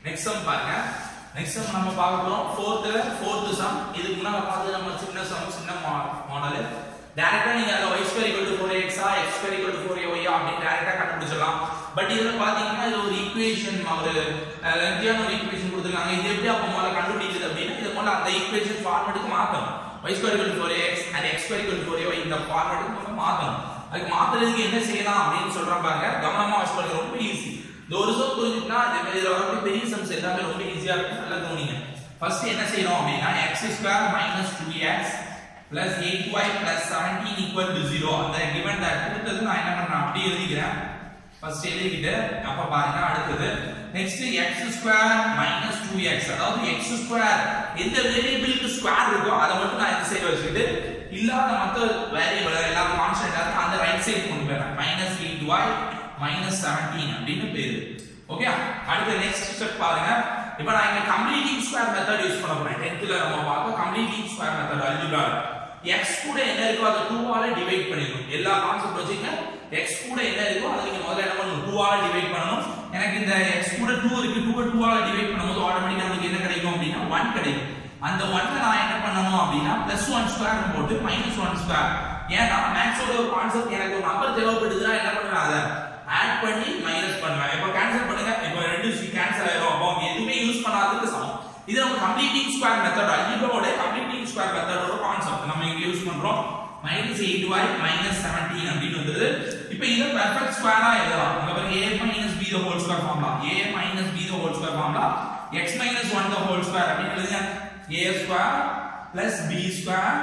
next sum பாருங்க next sum நம்ம பார்க்க போறோம் ஃபோர்த் ஃபோர்த் சம் இதுக்கு முன்னாடி பார்த்து நம்ம சின்ன சம் சின்ன மாடல் டைரக்டா நீங்க அதுல y square equal to 4x ஆ x square equal to 4y அப்படி டைரக்டா கண்டுபிடிச்சிடலாம் பட் இதுல பாத்தீங்கன்னா இது ஒரு ஈக்குவேஷன் ஒரு லென்த்தியான ஒரு ஈக்குவேஷன் கொடுத்துருக்காங்க இது எப்படி அப்ப முதல்ல கண்டுபிடிக்குது அப்படின்னா இது முதல்ல அந்த ஈக்குவேஷன் ஃபார்மேட்டுக்கு மாத்தணும் y square equal to 4x and x square equal to 4y இந்த ஃபார்மேட்டுக்கு நம்ம மாத்தணும் அதுக்கு மாத்துறதுக்கு என்ன செய்யலாம் அப்படின்னு சொல்றேன் பாருங்க கவனமா வாட்ச் பண்ணுங்க ரொம்ப ஈஸி இந்த ஒரு சொல் புரிஞ்சுட்டா அதே மாதிரி இதுல வரக்கூடிய பெரிய சம்ஸ் எல்லாமே ரொம்ப ஈஸியா இருக்கும் நல்லா கவனிங்க ஃபர்ஸ்ட் என்ன செய்யறோம் அப்படின்னா x square minus 2x plus 8y plus 17 equal to 0 அந்த given that கொடுத்தது நான் என்ன பண்றேன் அப்படியே எழுதிக்கிறேன் ஃபர்ஸ்ட் எழுதிக்கிட்டு அப்ப பாருங்க அடுத்தது next x square minus 2x அதாவது x ஸ்கொயர் எந்த வேரியபிளுக்கு ஸ்கொயர் இருக்கோ அதை மட்டும் நான் இந்த சைடு வச்சுக்கிட்டு இல்லாத மற்ற வேரியபிள் எல்லாம் கான்ஸ்டன்ட் இருக்கு அந்த ரைட் சைடு கொண்டு போறேன் மைனஸ் 8y மைனஸ் 17 அப்படின்னு பேரு ஓகே அடுத்து நெக்ஸ்ட் ஸ்டெப் பாருங்க இப்போ நான் இங்க கம்ப்ளீட்டிங் ஸ்கொயர் மெத்தட் யூஸ் பண்ண போறேன் 10th ல நம்ம பார்க்க completing square method algebra x கூட என்ன இருக்கோ அதை 2 ஆல டிவைட் பண்ணிடணும் எல்லா கான்செப்ட் வச்சுங்க x கூட என்ன இருக்கோ அதை நீங்க முதல்ல என்ன பண்ணணும் 2 ஆல டிவைட் பண்ணணும் எனக்கு இந்த x கூட 2 இருக்கு 2 2 ஆல டிவைட் பண்ணும்போது ஆட்டோமேட்டிக்கா நமக்கு என்ன கிடைக்கும் அப்படின்னா 1 கிடைக்கும் அந்த 1 நான் என்ன பண்ணணும் அப்படின்னா பிளஸ் 1 ஸ்கொயர் போட்டு மைனஸ் 1 ஸ்கொயர் ஏன்னா மேக்ஸோட ஒரு கான்செப்ட் எனக்கு ஒரு நம்பர் தேவைப்படுதுன்னா என்ன பண்ணுவேன் அதை ஆட் பண்ணி மைனஸ் பண்ணுவேன் இப்போ கேன்சல் பண்ணுங்க இப்போ ரெண்டு கேன்சல் ஆயிரும் அப்போ எதுவுமே யூஸ் பண்ணாததுக்கு சமம் இது நம்ம கம்ப்ளீட்டிங் ஸ்கொயர் மெத்தட் அல்ஜிப்ராவோட கம்ப்ளீட்டிங் ஸ்கொயர் மெத்தடோட கான்செப்ட் நம்ம இங்க யூஸ் பண்றோம் minus eight Y minus seventeen அப்படின்னு வந்துருது இப்போ இதை பெர்ஃபெக்ட் ஸ்கொயரா எழுதலாம் இங்க பாருங்க A minus B the whole square formula A minus B the whole square formula X minus one the whole square அப்படின்னு எழுதுங்க A square plus B square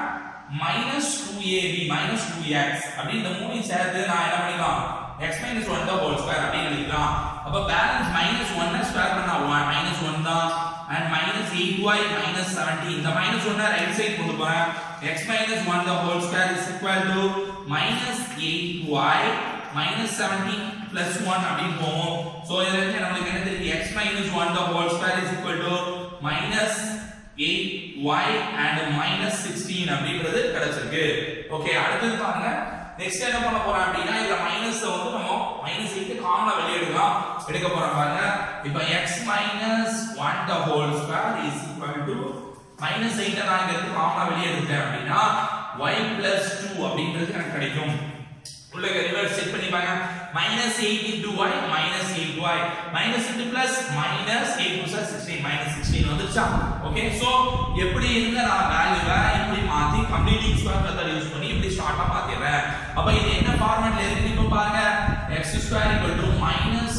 minus two AB minus two X அப்படின்னு இந்த மூணையும் சேர்த்து நான் என்ன பண்ணிக்கலாம் X minus one தான் ஹோல் ஸ்கொயர் அப்படின்னு எழுதிக்கலாம் அப்போ பேலன்ஸ் மைனஸ் ஒன்னை ஸ்கொயர் பண்ணா ஒன் மைனஸ் ஒன் தான் and minus 8y minus 17 இந்த minus 1 ரைட் சைடு கொண்டு போறேன் x minus 1 the whole square is equal to minus 8y minus 17 plus 1 அப்படி போவோம் சோ இதுல இருந்து நமக்கு என்ன தெரியுது x minus 1 the whole square is equal to minus 8y and minus 16 அப்படின்றது கிடைச்சிருக்கு ஓகே அடுத்தது பாருங்க நெக்ஸ்ட் என்ன பண்ண போறோம் அப்படின்னா இதுல மைனஸ் வந்து நம்ம மைனஸ் 8 காமனா வெளிய எடுக்கலாம் எடுக்க போறோம் பாருங்க இப்போ x minus 1 the whole square is equal to minus 8 நான் இங்க இருந்து காமனா வெளிய எடுத்தேன் அப்படின்னா y plus 2 அப்படின்றது எனக்கு கிடைக்கும் உள்ள ரிவர்ஸ் செட் பண்ணி பாருங்க minus 8 into y minus 8y minus into plus minus 8 plus 16 minus 16 வந்துச்சா ஓகே சோ எப்படி இருந்த நான் வேல்யூவை இப்படி மாத்தி கம்ப்ளீட்டிங் ஸ்கொயர் மெத்தட் யூஸ் பண்ணி இப்படி ஷார்ட்டா மாத்திடுறேன் அப்ப இது என்ன ஃபார்மட்ல இருக்கு இப்போ பாருங்க x square equal to minus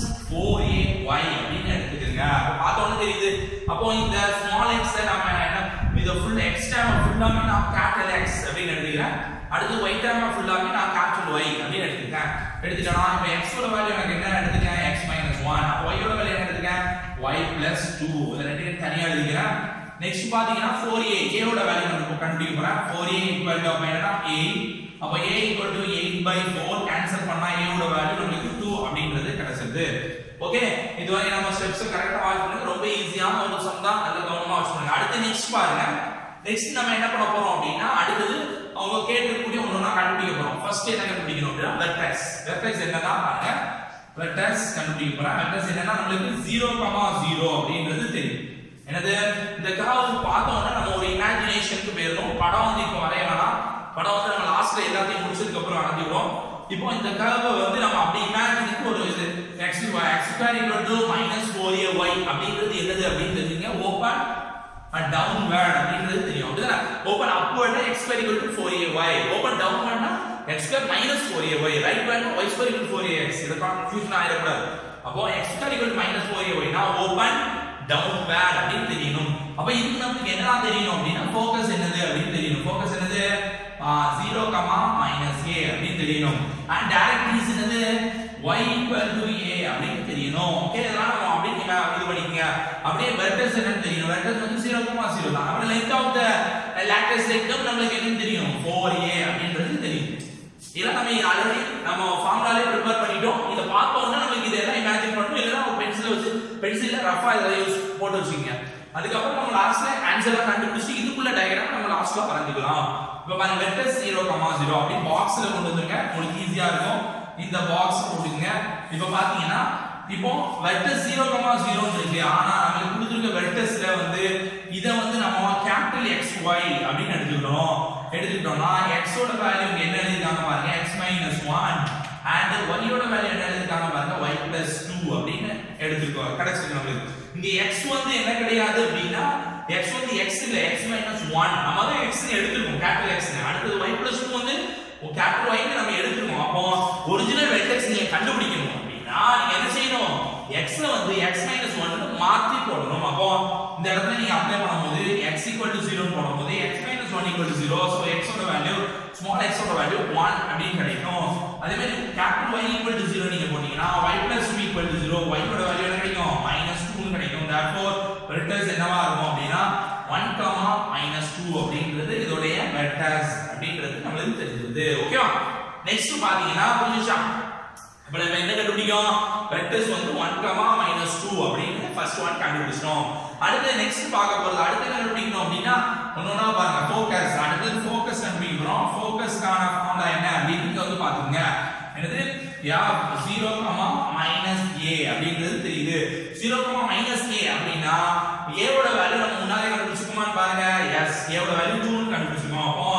4ay அப்படின்னு எடுத்துக்கங்க அப்ப பார்த்த உடனே தெரியுது அப்போ இந்த ஸ்மால் x நம்ம என்ன இத ஃபுல் x டேர்ம் ஃபுல்லாமே நான் கேபிட்டல் x அப்படின்னு எடுத்துக்கிறேன் அடுத்து y டேர்ம் ஃபுல்லாமே நான் கேபிட்டல் y அப்படின்னு எடுத்துக்கிறேன் எடுத்துட்டேனா இப்போ x ஓட வேல்யூ எனக்கு என்ன எடுத்துக்கிறேன் x 1 அப்ப y ஓட வேல்யூ என்ன எடுத்துக்கிறேன் y 2 இத ரெண்டையும் தனியா எழுதிக்கிறேன் நெக்ஸ்ட் பாத்தீங்கன்னா 4a a ஓட வேல்யூ நம்ம கண்டுபிடிக்க போறேன் 4a ஈக்குவல் டு என்னன்னா 8 அப்ப a equal to 8 by 4 cancel பண்ணா a ஓட வேல்யூ நமக்கு 2 அப்படின்றது கிடைச்சிருது ஓகே இதுவரை நம்ம ஸ்டெப்ஸ் கரெக்ட்டா வாட்ச் பண்ணுங்க ரொம்ப ஈஸியான ஒரு சம் தான் நல்ல கவனமா வாட்ச் பண்ணுங்க அடுத்து நெக்ஸ்ட் பாருங்க நெக்ஸ்ட் நம்ம என்ன பண்ண போறோம் அப்படின்னா அடுத்தது அவங்க கேட்டிருக்கக்கூடிய ஒண்ணு கண்டுபிடிக்க போறோம் ஃபர்ஸ்ட் என்ன கண்டுபிடிக்கணும் அப்படின்னா வெர்டெக்ஸ் வெர்டெக்ஸ் என்னதான் பாருங்க வெர்டெக்ஸ் கண்டுபிடிக்க போறோம் வெர்டெக்ஸ் என்னன்னா நம்மளுக்கு 0, 0 அப்படின்றது தெரியும் என்னது இந்த கர்வ் பார்த்தோம்னா நம்ம ஒரு இமேஜினேஷனுக்கு போயிடணும் படம் வந்து இப்போ வரைய வேணாம் படம் வந்து நம்ம லாஸ்ட்ல எல்லாத்தையும் முடிச்சதுக்கு அப்புறம் வரைஞ்சிடுவோம் இப்போ இந்த கர்வ் வந்து நம்ம அப்படி இமேஜினுக்கு ஒரு இது x x square equal to minus four A Y அப்படின்றது என்னது அப்படின்னு தெரிஞ்சுங்க ஓப்பன் டவுன்வர்ட் அப்படின்றது தெரியும் அப்படிதானே open upward x square equal to four A Y open டவுன்வர்ட்னா x square minus four A Y ரைட் வேர்ட்னா y square equal four A X இது கன்ஃபியூஷன் ஆயிடக்கூடாது அப்போ x square equal minus four A ஒய்னா ஓப்பன் டவுன்வர்ட் அப்படின்னு தெரியணும் அப்ப இதுக்கு நமக்கு என்ன தெரியணும் அப்படின்னா ஃபோக்கஸ் என்னது அப்படின்னு தெரியணும் ஃபோக்கஸ் என்னது 0, மைனஸ் a அப்படின்னு தெரியணும் அண்ட் டைரக்ட்ரிஸ் என்னது y ஈக்குவல் டு a அப்படின்னு தெரியணும் ஓகே இதெல்லாம் நம்ம அப்படியே நீங்க இது பண்ணிக்கங்க அப்படியே வெர்டெக்ஸ் என்னன்னு தெரியணும் வெர்டெக்ஸ் வந்து 0, 0 தான் அப்புறம் length of the latus rectum நம்மளுக்கு என்னன்னு தெரியும் 4a அப்படின்றது தெரியும் இதெல்லாம் நம்ம ஆல்ரெடி நம்ம ஃபார்முலாலே ப்ரிப்பேர் பண்ணிட்டோம் இத பார்த்த உடனே நமக்கு இதெல்லாம் இமேஜின் பண்ணணும் இல்லனா ஒரு பென்சிலை வச்சு பென்சில்ல ரஃபா இதெல்லாம் யூஸ் போட்டு வச்சுக்கங்க அதுக்கப்புறம் நம்ம லாஸ்ட்ல ஆன்சர்லாம் கண்டுபிடிச்சு இதுக்குள்ள டயக்ராம் நம்ம லாஸ்ட்ல வரைஞ்சிக்கலாம் இப்போ பாருங்க வெக்டர் 0, 0 அப்படி பாக்ஸ்ல கொண்டு வந்துருங்க உங்களுக்கு ஈஸியா இருக்கும் இந்த பாக்ஸ் போட்டுங்க இப்போ பாத்தீங்கன்னா இப்போ வெக்டர் 0, 0 இருக்கு ஆனா நம்ம கொடுத்துருக்க வெர்டஸ்ல வந்து இத வந்து நம்ம கேபிட்டல் எக்ஸ் ஒய் அப்படின்னு எடுத்துக்கிட்டோம் எடுத்துக்கிட்டோம்னா எக்ஸ் ஓட வேல்யூ இங்க என்ன எழுதிருக்காங்க பாருங்க X minus one and y ஓட வேல்யூ என்ன எழுதிருக்காங்க பாருங்க y பிளஸ் டூ அப்படின்னு எடுத்துக்கோ கிடைச்சிருக்கு நம்மளுக்கு இங்க x வந்து என்ன கிடையாது அப்படின்னா x வந்து x இல்ல x மைனஸ் ஒன் நம்ம தான் x எடுத்துருக்கோம் கேபிட்டல் x அடுத்தது y பிளஸ் டூ வந்து கேபிட்டல் y நம்ம எடுத்துருக்கோம் அப்போ ஒரிஜினல் வெர்டெக்ஸ் நீங்க கண்டுபிடிக்கணும் அப்படின்னா நீங்க என்ன செய்யணும் x ல வந்து x மைனஸ் ஒன் மாத்தி போடணும் அப்போ இந்த இடத்துல நீங்க அப்ளை பண்ணும்போது x ஈக்குவல் டு ஜீரோ போடும்போது x minus one equal to zero so x ஓட வேல்யூ ஸ்மால் x ஓட வேல்யூ ஒன் அப்படின்னு கிடைக்கும் அதே மாதிரி capital y equal to zero நீங்க போட்டீங்கன்னா y plus two equal to zero y ஓட வேல்யூ என்ன கிடைக்கும் மைனஸ் டூன்னு கிடைக்கும் therefore வெக்டர்ஸ் என்னவா இருக்கும் அப்படின்னா 1 கமா மைனஸ் டூ அப்படின்றது இதோடைய வெக்டர்ஸ் அப்படின்றது நம்மளுக்கு தெரிஞ்சது ஓகேவா நெக்ஸ்ட் பாத்தீங்கன்னா புரிஞ்சுச்சா இப்போ நம்ம என்ன கண்டுபிடிக்கும் வெக்டர்ஸ் வந்து 1 கமா மைனஸ் டூ அப்படின்னு ஃபர்ஸ்ட் ஒன் கண்டுபிடிச்சிட்டோம் அடுத்து நெக்ஸ்ட் பார்க்க போறது அடுத்து கண்டுபிடிக்கணும் அப்படின்னா ஒன்னொன்னா பாருங்க ஃபோக்கஸ் அடுத்து ஃபோக்கஸ் கண்டுபிடிக்கிறோம் ஃபோக்கஸ்க்கான ஃபார்முலா என்ன அப்படின்னு இங்க வந்து பாத்துங்க என்னது யா 0 கமா மைனஸ் a அப்படிங்கிறது தெரியுது 0 கமா மைனஸ் a அப்படின்னா a ஓட வேல்யூ நம்ம முன்னாலே கண்டுபிடிச்சிருக்கோமான்னு பாருங்க எஸ் a ஓட வேல்யூ 2 னு கண்டுபிடிச்சிருக்கோம் அப்போ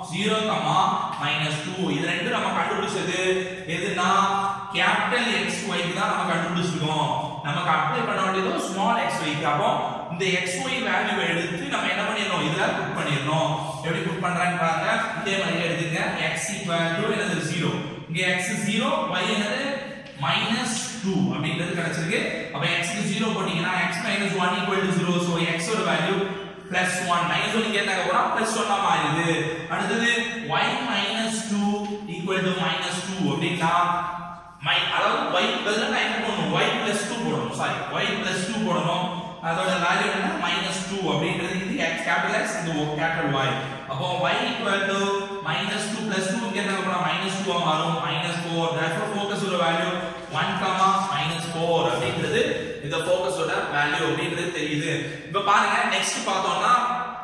0 கமா மைனஸ் 2 இது ரெண்டும் நம்ம கண்டுபிடிச்சது எதுனா கேபிட்டல் எக்ஸ் ஒய்க்கு தான் நம்ம கண்டுபிடிச்சிருக்கோம் நமக்கு அப்ளை பண்ண வேண்டியது ஸ்மால் எக்ஸ் ஒய்க்கு அப்போ இந்த எக்ஸ் ஒய் வேல்யூவை எடுத்து நம்ம என்ன பண்ணிடணும் இதுல புட் பண்ணிடணும் எப்படி புட் பண்றான்னு பாருங்க இதே மாதிரி எடுத்துங்க எக்ஸ் ஈக்குவல் டு என்னது ஜீரோ இங்க எக்ஸ் ஜீரோ ஒய் என்னது மைனஸ் டூ அப்படின்றது கிடைச்சிருக்கு அப்ப எக்ஸ்க்கு ஜீரோ போட்டீங்கன்னா X minus one equal to zero so X ஓட value plus one minus one கேட்டாங்க கூட பிளஸ் ஒன்னா மாறுது அடுத்தது Y minus two equal to minus two அப்படின்னா மை அதாவது y பதிலா நான் என்ன பண்ணணும் y plus 2 போடணும் சாரி y plus 2 போடணும் அதோட வேல்யூ என்ன மைனஸ் டூ அப்படின்றது இது x கேபிட்டல் x இது கேபிட்டல் y அப்போ y equal to minus 2 plus 2 இங்க என்ன பண்ணா minus 2 ஆ மாறும் minus 4 therefore focus ஓட வேல்யூ 1 comma minus 4 அப்படின்றது இந்த focus ஓட வேல்யூ அப்படின்றது தெரியுது இப்போ பாருங்க நெக்ஸ்ட் பார்த்தோம்னா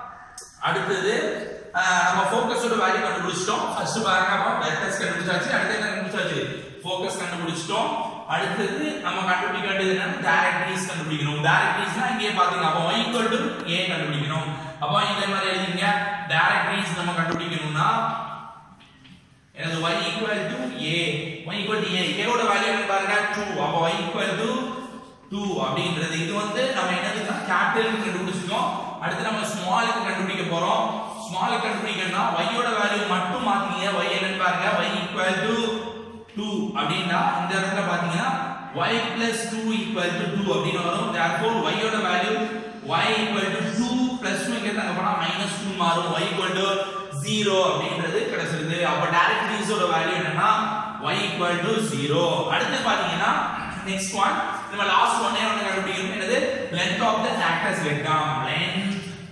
அடுத்தது அஹ், நம்ம ஃபோக்கஸோட வேல்யூ கண்டுபிடிச்சிட்டோம் ஃபர்ஸ்ட் பாருங்க அப்போ வெக்டர்ஸ் கண்டுபிடிச்சாச்சு அடுத்து என்ன கண்டுபிடிச்சாச்சு ஃபோக்கஸ் கண்டுபிடிச்சிட்டோம் அடுத்தது நம்ம கண்டுபிடிக்க வேண்டியது என்ன டைரக்ட்ரிஸ் கண்டுபிடிக்கணும் டைரக்ட்ரிஸ்னா இங்கே பாத்தீங்க அப்போ y equal to a கண்டுபிடிக்கணும் அப்போ இதே மாதிரி எழுதிங்க டைரக்ட்ரிஸ் நம்ம கண்டுபிடிக்கணும்னா எனது y equal to a y equal to a a ஓட வேல்யூ என்ன பாருங்க 2 அப்போ y equal to 2 அப்படின்றது இது வந்து நம்ம என்னதுன்னா கேபிட்டல் கண்டுபிடிச்சிருக்கோம் அடுத்து நம்ம ஸ்மாலுக்கு கண்டுபிடிக்க போறோம் ஸ்மாலுக்கு கண்டுபிடிக்கணும்னா y ஓட வேல்யூ மட்டும் மாத்தீங்க y என்னன்னு பாருங்க y equal to 2 அப்படின்னா இந்த இடத்துல பாத்தீங்கன்னா y plus 2 equal to 2 அப்படின்னு வரும் therefore y ஓட value y equal to 2 plus 2 இங்க அங்க போனா minus 2 மாறும் y equal to 0 அப்படின்றது கிடைச்சிருது அப்ப டைரக்ட் ரீஸோட வேல்யூ என்னன்னா y equal to 0 அடுத்து பாத்தீங்கன்னா நெக்ஸ்ட் ஒன் நம்ம லாஸ்ட் ஒன்னே ஒன்னு கண்டுபிடிக்கணும் என்னது length of the lactus rectum length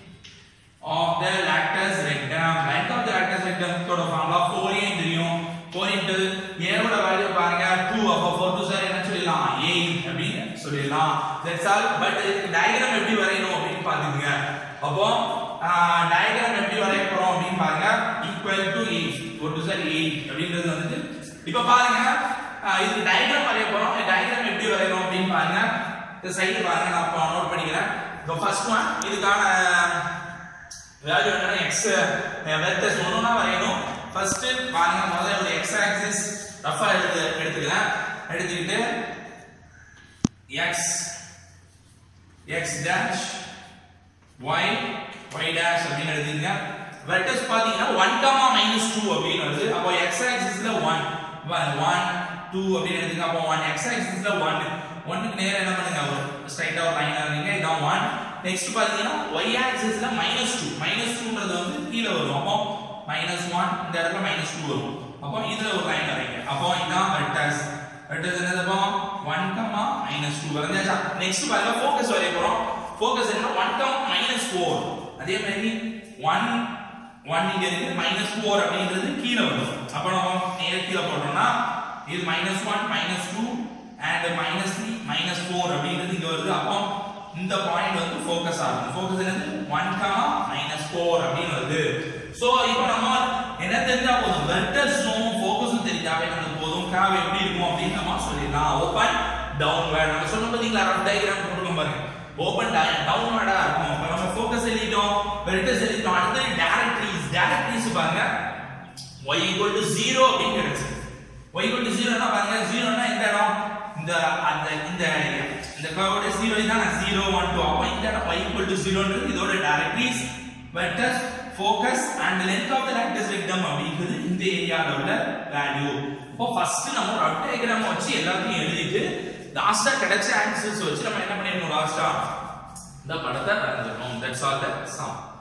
of the lactus rectum length of the lactus rectum ஓட ஃபார்முலா 4a தெரியும் 4 into a ஓட வேல்யூ பாருங்க 2 அப்ப 4 to 0 என்ன சொல்லலாம் 8 அப்படின்னு சொல்லிடலாம் தட்ஸ் ஆல் பட் டயகிராம் எப்படி வரையணும் அப்படின்னு பாத்துக்கங்க அப்போ டயகிராம் எப்படி வரைய போறோம் அப்படின்னு பாருங்க ஈக்குவல் டு 8 4 to 0 8 அப்படின்றது வந்து இப்போ பாருங்க ஆஹ் இதுக்கு டயகிராம் வரைய போறோம் இந்த டயகிராம் எப்படி வரையணும் அப்படின்னு பாருங்க இந்த சைடு பாருங்க நான் இப்போ நோட் பண்ணிக்கிறேன் இப்போ ஃபர்ஸ்ட் ஒன் இதுக்கான வேல்யூ என்னன்னா x வெக்டர்ஸ் ஒண்ணுனா வரையணும் ஃபர்ஸ்ட் பாருங்க முதல்ல ஒரு x ஆக்சிஸ் ரஃபா எடுத்து எடுத்துக்கிறேன் எடுத்துக்கிட்டு x x dash y y dash அப்படின்னு எழுதிங்க வெக்டர்ஸ் பாத்தீங்கன்னா 1 கமா மைனஸ் 2 அப்படின்னு வருது அப்போ x ஆக்சிஸ்ல 1 1 2 அப்படின்னு எடுத்துங்க அப்போ 1 x ஆக்சிஸ்ல 1 1க்கு நேரா என்ன பண்ணுங்க ஒரு ஸ்ட்ரைட்டா ஒரு லைன் வரைங்க இதான் 1 நெக்ஸ்ட் பாத்தீங்கன்னா y ஆக்சிஸ்ல மைனஸ் 2 மைனஸ் 2ன்றது வந்து கீழ வரும் அப்போ மைனஸ் 1 இந்த இடத்துல மைனஸ் 2 வரும் அப்போ இதுல ஒரு லைன் வரைங்க அப்போ இதான் வெக்டர்ஸ் வெக்டர்ஸ் என்னது அப்போ 1 கமா மைனஸ் 2 வரைஞ்சாச்சா நெக்ஸ்ட் பாருங்க ஃபோக்கஸ் வரைய போறோம் ஃபோக்கஸ் என்ன 1 கமா மைனஸ் 4 அதே மாதிரி 1 1 இங்க இருக்கு மைனஸ் 4 அப்படிங்கிறது கீழ வரும் அப்போ நம்ம நேரா கீழ போட்டோம்னா இது minus 1 minus 2 and minus 3 minus 4 அப்படிங்கிறது இங்க வருது அப்போ இந்த பாயிண்ட் வந்து ஃபோக்கஸ் ஆகும் ஃபோக்கஸ் என்னது 1 கமா மைனஸ் 4 அப்படின்னு வருது சோ இப்போ நம்ம என்ன தெரிஞ்சா போதும் வெக்டர்ஸும் ஃபோக்கஸும் தெரிஞ்சாவே நமக்கு போதும் கர்வ் எப்படி இருக்கும் அப்படின்னு நம்ம சொல்லிடலாம் ஓபன் டவுன்வர்ட் நம்ம சொன்ன பாத்தீங்களா ரஃப் டயகிராம் போட்டுருக்கோம் பாருங்க ஓபன் டவுன்வர்டா இருக்கும் அப்ப நம்ம ஃபோக்கஸ் எழுதிட்டோம் வெர்டஸ் எழுதிட்டோம் அடுத்து டைரக்ட்ரிஸ் டைரக்ட்ரிஸ் பாருங்க y equal to 0 அப்படின்னு கிடைச்சு y equal to 0 னா பாருங்க 0 னா இந்த இடம் இந்த அந்த இந்த area இந்த கர்வோட 0 இதான் 0 1 2 அப்ப இந்த இடம் y equal to 0 ன்றது இதோட directrix vectors focus and length of the directrix வெக்டம் அப்படிங்கிறது இந்த ஏரியால உள்ள வேல்யூ இப்போ ஃபர்ஸ்ட் நம்ம ரட் டயகிராம் வச்சு எல்லாத்தையும் எழுதிட்டு லாஸ்டா கிடைச்ச ஆன்சர்ஸ் வச்சு நம்ம என்ன பண்ணிடணும் லாஸ்டா இந்த படத்தை வரைஞ்சிடணும் தட்ஸ் ஆல் த சம்